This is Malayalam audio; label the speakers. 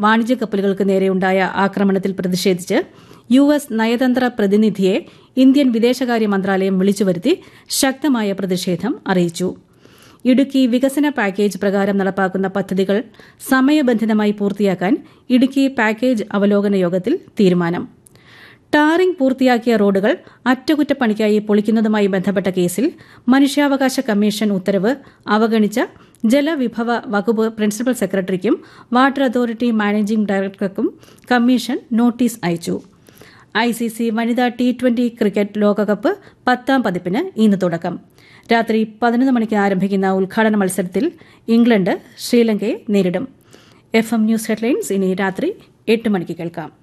Speaker 1: വാണിജ്യ കപ്പലുകൾക്ക് നേരെയുണ്ടായ ആക്രമണത്തിൽ പ്രതിഷേധിച്ച് യു എസ് നയതന്ത്ര പ്രതിനിധിയെ ഇന്ത്യൻ വിദേശകാര്യ മന്ത്രാലയം വിളിച്ചുവരുത്തി ശക്തമായ പ്രതിഷേധം അറിയിച്ചു ഇടുക്കി വികസന പാക്കേജ് പ്രകാരം നടപ്പാക്കുന്ന പദ്ധതികൾ സമയബന്ധിതമായി പൂർത്തിയാക്കാൻ ഇടുക്കി പാക്കേജ് അവലോകന യോഗത്തിൽ തീരുമാനം ടാറിംഗ് പൂർത്തിയാക്കിയ റോഡുകൾ അറ്റകുറ്റപ്പണിക്കായി പൊളിക്കുന്നതുമായി ബന്ധപ്പെട്ട കേസിൽ മനുഷ്യാവകാശ കമ്മീഷൻ ഉത്തരവ് അവഗണിച്ച ജലവിഭവ വകുപ്പ് പ്രിൻസിപ്പൽ സെക്രട്ടറിക്കും വാട്ടർ അതോറിറ്റി മാനേജിംഗ് ഡയറക്ടർക്കും കമ്മീഷൻ നോട്ടീസ് അയച്ചു ഐ സി സി വനിതാ ടി ട്വന്റി ക്രിക്കറ്റ് ലോകകപ്പ് പത്താം പതിപ്പിന് ഇന്ന് തുടക്കം രാത്രി പതിനൊന്ന് മണിക്ക് ആരംഭിക്കുന്ന ഉദ്ഘാടന മത്സരത്തിൽ ഇംഗ്ലണ്ട് ശ്രീലങ്കയെ നേരിടും എഫ് എം ന്യൂസ് ഹെഡ്ലൈൻസ് ഇനി രാത്രി എട്ട് മണിക്ക് കേൾക്കാം